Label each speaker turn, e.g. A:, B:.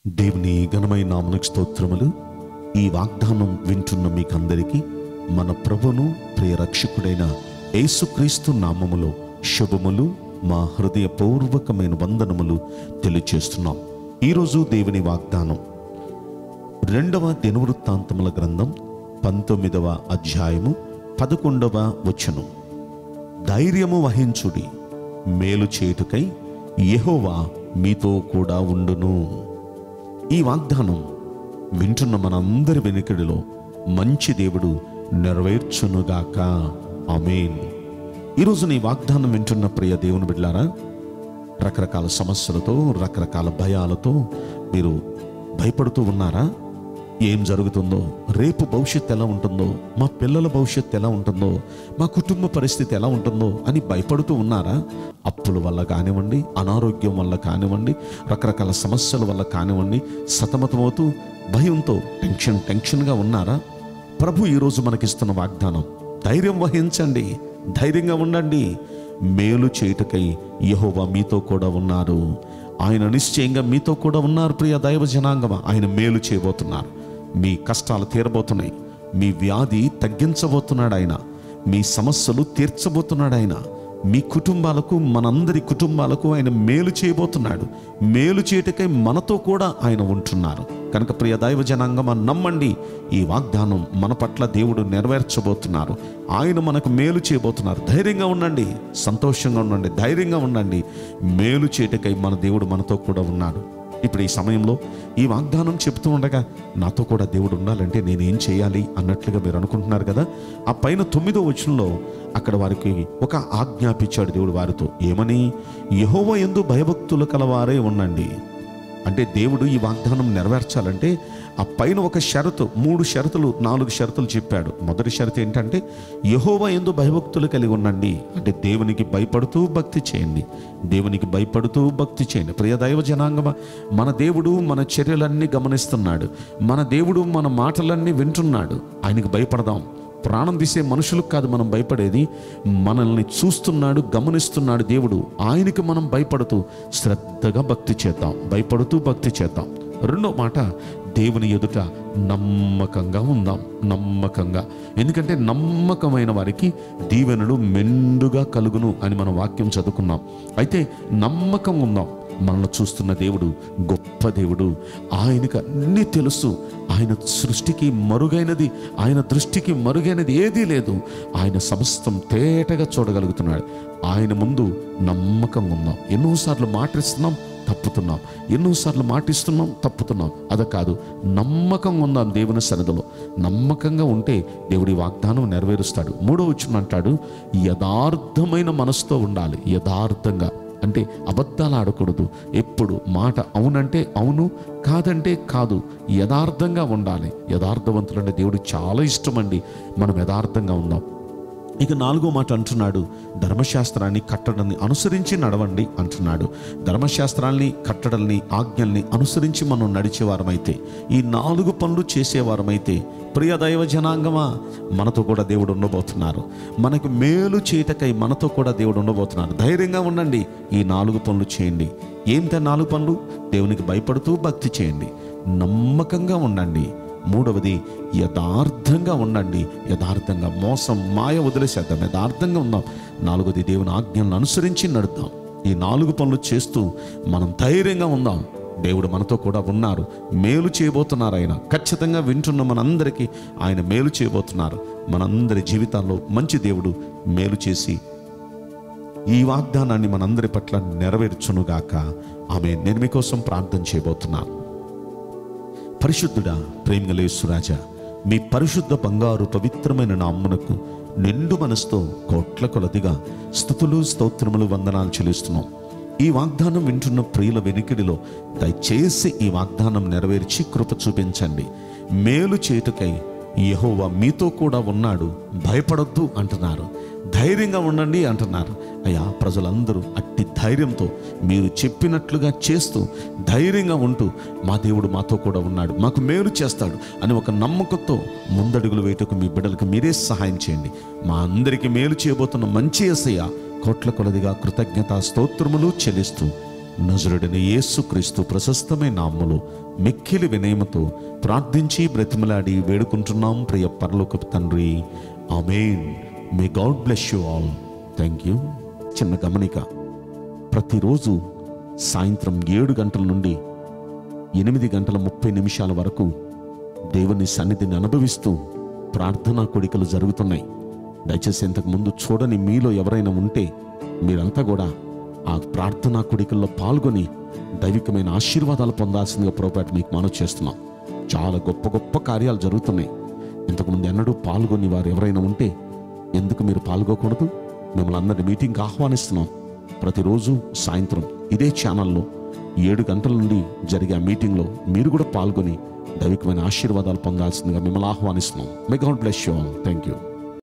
A: దేవుని ఘనమైన నామనకు స్తోత్రములు ఈ వాగ్దానం వింటున్న మీకందరికీ మన ప్రభును ప్రియ రక్షకుడైన యేసుక్రీస్తు నామములో శుభములు మా హృదయపూర్వకమైన వందనములు తెలియచేస్తున్నాం ఈరోజు దేవుని వాగ్దానం రెండవ దినవృత్తాంతముల గ్రంథం పంతొమ్మిదవ అధ్యాయము పదకొండవ వచనం ధైర్యము వహించుడి మేలు చేటుకై యెహోవా మీతో కూడా ఉండును ఈ వాగ్దానం వింటున్న మనందరి వెనుకడిలో మంచి దేవుడు నెరవేర్చునుగాక ఆమేన్ ఈరోజు నీ వాగ్దానం వింటున్న ప్రియ దేవుని బిడ్డారా రకరకాల సమస్యలతో రకరకాల భయాలతో మీరు భయపడుతూ ఉన్నారా ఏం జరుగుతుందో రేపు భవిష్యత్తు ఎలా ఉంటుందో మా పిల్లల భవిష్యత్తు ఎలా ఉంటుందో మా కుటుంబ పరిస్థితి ఎలా ఉంటుందో అని భయపడుతూ ఉన్నారా అప్పుల వల్ల కానివ్వండి అనారోగ్యం వల్ల కానివ్వండి రకరకాల సమస్యల వల్ల కానివ్వండి సతమతమవుతూ భయంతో టెన్షన్ టెన్షన్గా ఉన్నారా ప్రభు ఈరోజు మనకిస్తున్న వాగ్దానం ధైర్యం వహించండి ధైర్యంగా ఉండండి మేలు చేయుటకై యెహోవా మీతో కూడా ఉన్నారు ఆయన నిశ్చయంగా మీతో కూడా ఉన్నారు ప్రియ దైవ జనాంగమా ఆయన మేలు చేయబోతున్నారు మీ కష్టాలు తీరబోతున్నాయి మీ వ్యాధి తగ్గించబోతున్నాడు ఆయన మీ సమస్యలు తీర్చబోతున్నాడు ఆయన మీ కుటుంబాలకు మనందరి కుటుంబాలకు ఆయన మేలు చేయబోతున్నాడు మేలు చేయటకై మనతో కూడా ఆయన ఉంటున్నారు కనుక ప్రియ దైవ జనాంగమా నమ్మండి ఈ వాగ్దానం మన పట్ల దేవుడు నెరవేర్చబోతున్నారు ఆయన మనకు మేలు చేయబోతున్నారు ధైర్యంగా ఉండండి సంతోషంగా ఉండండి ధైర్యంగా ఉండండి మేలు చేయటకై మన దేవుడు మనతో కూడా ఉన్నాడు ఇప్పుడు ఈ సమయంలో ఈ వాగ్దానం చెప్తూ ఉండగా నాతో కూడా దేవుడు ఉండాలంటే నేనేం చేయాలి అన్నట్లుగా మీరు అనుకుంటున్నారు కదా ఆ పైన తొమ్మిదో వచనంలో అక్కడ వారికి ఒక ఆజ్ఞాపించాడు దేవుడు వారితో ఏమని యహోవ ఎందు భయభక్తులు కలవారే ఉండండి అంటే దేవుడు ఈ వాగ్దానం నెరవేర్చాలంటే ఆ పైన ఒక షరతు మూడు షరతులు నాలుగు షరతులు చెప్పాడు మొదటి షరతు ఏంటంటే యహోవా ఎందు భయభక్తులు కలిగి ఉండండి అంటే దేవునికి భయపడుతూ భక్తి చేయండి దేవునికి భయపడుతూ భక్తి చేయండి ప్రియ దైవ జనాంగమ మన దేవుడు మన చర్యలన్నీ గమనిస్తున్నాడు మన దేవుడు మన మాటలన్నీ వింటున్నాడు ఆయనకి భయపడదాం ప్రాణం తీసే మనుషులకు కాదు మనం భయపడేది మనల్ని చూస్తున్నాడు గమనిస్తున్నాడు దేవుడు ఆయనకి మనం భయపడుతూ శ్రద్ధగా భక్తి చేద్దాం భయపడుతూ భక్తి చేద్దాం రెండో మాట దేవుని ఎదుట నమ్మకంగా ఉందాం నమ్మకంగా ఎందుకంటే నమ్మకమైన వారికి దీవెనలు మెండుగా కలుగును అని మనం వాక్యం చదువుకున్నాం అయితే నమ్మకం ఉందాం మనల్ని చూస్తున్న దేవుడు గొప్ప దేవుడు ఆయనకు అన్నీ తెలుసు ఆయన సృష్టికి మరుగైనది ఆయన దృష్టికి మరుగైనది ఏదీ లేదు ఆయన సమస్తం తేటగా చూడగలుగుతున్నాడు ఆయన ముందు నమ్మకంగా ఉందాం ఎన్నోసార్లు మాటిస్తున్నాం తప్పుతున్నాం ఎన్నోసార్లు మాటిస్తున్నాం తప్పుతున్నాం అదే కాదు నమ్మకంగా ఉందాం దేవుని సన్నిధిలో నమ్మకంగా ఉంటే దేవుడి వాగ్దానం నెరవేరుస్తాడు మూడో వచ్చిన అంటాడు యథార్థమైన మనసుతో ఉండాలి యథార్థంగా అంటే అబద్ధాలు ఆడకూడదు ఎప్పుడు మాట అవునంటే అవును కాదంటే కాదు యథార్థంగా ఉండాలి యథార్థవంతులంటే దేవుడు చాలా ఇష్టమండి మనం యథార్థంగా ఉందాం ఇక నాలుగో మాట అంటున్నాడు ధర్మశాస్త్రాన్ని కట్టడాన్ని అనుసరించి నడవండి అంటున్నాడు ధర్మశాస్త్రాల్ని కట్టడల్ని ఆజ్ఞల్ని అనుసరించి మనం నడిచేవారమైతే ఈ నాలుగు పనులు చేసేవారమైతే ప్రియ దైవ జనాంగమా మనతో కూడా దేవుడు ఉండబోతున్నారు మనకు మేలు చేయటకై మనతో కూడా దేవుడు ఉండబోతున్నారు ధైర్యంగా ఉండండి ఈ నాలుగు పనులు చేయండి ఏంట నాలుగు పనులు దేవునికి భయపడుతూ భక్తి చేయండి నమ్మకంగా ఉండండి మూడవది యథార్థంగా ఉండండి యథార్థంగా మోసం మాయ వదిలేసేద్దాం యథార్థంగా ఉందాం నాలుగవది దేవుని ఆజ్ఞలను అనుసరించి నడుద్దాం ఈ నాలుగు పనులు చేస్తూ మనం ధైర్యంగా ఉందాం దేవుడు మనతో కూడా ఉన్నారు మేలు చేయబోతున్నారు ఆయన ఖచ్చితంగా వింటున్న మనందరికీ ఆయన మేలు చేయబోతున్నారు మనందరి జీవితాల్లో మంచి దేవుడు మేలు చేసి ఈ వాగ్దానాన్ని మనందరి పట్ల నెరవేర్చునుగాక ఆమె నేను మీకోసం ప్రార్థన చేయబోతున్నాను పరిశుద్ధుడా ప్రేమలేసురాజా మీ పరిశుద్ధ బంగారు పవిత్రమైన నామ్మునకు నిండు మనసుతో కోట్ల కొలదిగా స్థుతులు స్తోత్రములు వందనాలు చెల్లిస్తున్నాం ఈ వాగ్దానం వింటున్న ప్రియుల వెనుకిడిలో దయచేసి ఈ వాగ్దానం నెరవేర్చి కృప చూపించండి మేలు చేటుకై యెహోవా మీతో కూడా ఉన్నాడు భయపడొద్దు అంటున్నారు ధైర్యంగా ఉండండి అంటున్నారు అయ్యా ప్రజలందరూ అట్టి ధైర్యంతో మీరు చెప్పినట్లుగా చేస్తూ ధైర్యంగా ఉంటూ మా దేవుడు మాతో కూడా ఉన్నాడు మాకు మేలు చేస్తాడు అని ఒక నమ్మకంతో ముందడుగులు వేయటకు మీ బిడ్డలకు మీరే సహాయం చేయండి మా అందరికీ మేలు చేయబోతున్న మంచి ఎసయ్య కోట్ల కొలదిగా కృతజ్ఞత స్తోత్రములు చెల్లిస్తూ నజరుడని యేసుక్రీస్తు ప్రశస్తమైన నామములో మిక్కిలి వినయముతో ప్రార్థించి బ్రతిమలాడి వేడుకుంటున్నాం ప్రియ పరలోకపు తండ్రి amen may God bless you all thank you చిన్న గమనిక ప్రతిరోజు సాయంత్రం ఏడు గంటల నుండి ఎనిమిది గంటల ముప్పై నిమిషాల వరకు దేవుని సన్నిధిని అనుభవిస్తూ ప్రార్థనా కొడికలు జరుగుతున్నాయి దయచేసి ఇంతకు ముందు చూడని మీలో ఎవరైనా ఉంటే మీరంతా కూడా ఆ ప్రార్థనా కొడికల్లో పాల్గొని దైవికమైన ఆశీర్వాదాలు పొందాల్సిందిగా ప్రోపేట మీకు మనవి చేస్తున్నాం చాలా గొప్ప గొప్ప కార్యాలు జరుగుతున్నాయి ఇంతకుముందు ఎన్నడూ పాల్గొని వారు ఎవరైనా ఉంటే ఎందుకు మీరు పాల్గొకూడదు మిమ్మల్ని అందరినీ మీటింగ్కి ఆహ్వానిస్తున్నాం ప్రతిరోజు సాయంత్రం ఇదే ఛానల్లో ఏడు గంటల నుండి జరిగే ఆ మీటింగ్లో మీరు కూడా పాల్గొని దైవికమైన ఆశీర్వాదాలు పొందాల్సిందిగా మిమ్మల్ని ఆహ్వానిస్తున్నాం may God bless you all thank you